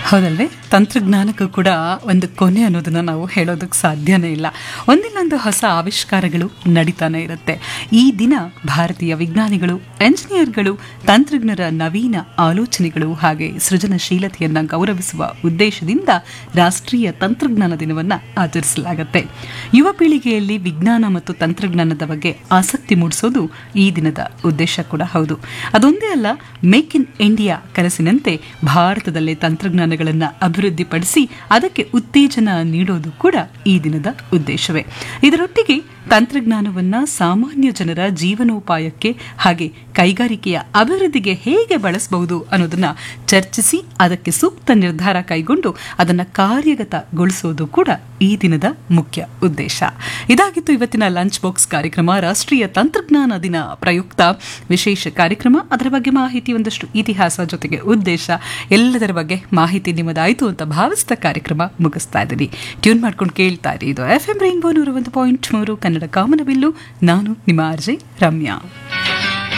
ಹೌದಲ್ವೇ ತಂತ್ರಜ್ಞಾನಕ್ಕೂ ಕೂಡ ಒಂದು ಕೊನೆ ಅನ್ನೋದನ್ನ ನಾವು ಹೇಳೋದಕ್ಕೆ ಸಾಧ್ಯನೇ ಇಲ್ಲ ಒಂದಿಲ್ಲೊಂದು ಹೊಸ ಆವಿಷ್ಕಾರಗಳು ನಡೀತಾನೆ ಇರುತ್ತೆ ಈ ದಿನ ಭಾರತೀಯ ವಿಜ್ಞಾನಿಗಳು ಎಂಜಿನಿಯರ್ಗಳು ತಂತ್ರಜ್ಞರ ನವೀನ ಆಲೋಚನೆಗಳು ಹಾಗೆ ಸೃಜನಶೀಲತೆಯನ್ನು ಗೌರವಿಸುವ ಉದ್ದೇಶದಿಂದ ರಾಷ್ಟ್ರೀಯ ತಂತ್ರಜ್ಞಾನ ದಿನವನ್ನು ಆಚರಿಸಲಾಗುತ್ತೆ ಯುವ ಪೀಳಿಗೆಯಲ್ಲಿ ವಿಜ್ಞಾನ ಮತ್ತು ತಂತ್ರಜ್ಞಾನದ ಬಗ್ಗೆ ಆಸಕ್ತಿ ಮೂಡಿಸೋದು ಈ ದಿನದ ಉದ್ದೇಶ ಕೂಡ ಹೌದು ಅದೊಂದೇ ಅಲ್ಲ ಮೇಕ್ ಇನ್ ಇಂಡಿಯಾ ಕನಸಿನಂತೆ ಭಾರತದಲ್ಲೇ ತಂತ್ರಜ್ಞಾನಗಳನ್ನು ಅಭಿವೃದ್ಧಿಪಡಿಸಿ ಅದಕ್ಕೆ ಉತ್ತೇಜನ ನೀಡೋದು ಕೂಡ ಈ ದಿನದ ಉದ್ದೇಶವೇ ಇದರೊಟ್ಟಿಗೆ ತಂತ್ರಜ್ಞಾನವನ್ನ ಸಾಮಾನ್ಯ ಜನರ ಜೀವನೋಪಾಯಕ್ಕೆ ಹಾಗೆ ಕೈಗಾರಿಕೆಯ ಅಭಿವೃದ್ಧಿಗೆ ಹೇಗೆ ಬಳಸಬಹುದು ಅನ್ನೋದನ್ನ ಚರ್ಚಿಸಿ ಅದಕ್ಕೆ ಸೂಕ್ತ ನಿರ್ಧಾರ ಕೈಗೊಂಡು ಅದನ್ನು ಕಾರ್ಯಗತಗೊಳಿಸೋದು ಕೂಡ ಈ ದಿನದ ಮುಖ್ಯ ಉದ್ದೇಶ ಇದಾಗಿತ್ತು ಇವತ್ತಿನ ಲಂಚ್ ಬಾಕ್ಸ್ ಕಾರ್ಯಕ್ರಮ ರಾಷ್ಟ್ರೀಯ ತಂತ್ರಜ್ಞಾನ ದಿನ ಪ್ರಯುಕ್ತ ವಿಶೇಷ ಕಾರ್ಯಕ್ರಮ ಅದರ ಬಗ್ಗೆ ಮಾಹಿತಿ ಒಂದಷ್ಟು ಇತಿಹಾಸ ಜೊತೆಗೆ ಉದ್ದೇಶ ಎಲ್ಲದರ ಬಗ್ಗೆ ಮಾಹಿತಿ ನಿಮ್ಮದಾಯಿತು ಅಂತ ಭಾವಿಸಿದ ಕಾರ್ಯಕ್ರಮ ಮುಗಿಸ್ತಾ ಇದ್ದೀನಿ ಟ್ಯೂನ್ ಮಾಡ್ಕೊಂಡು ಕೇಳ್ತಾ ಇರಿ ಇದು ಎಫ್ ಎಂ ರೈನ್ಬೋ ನೂರ ಒಂದು ಪಾಯಿಂಟ್ ಮೂರು ಕನ್ನಡ ಕಾಮನಬಿಲ್ಲು ನಾನು ನಿಮ್ಮ ಆರ್ಜೆ ರಮ್ಯಾ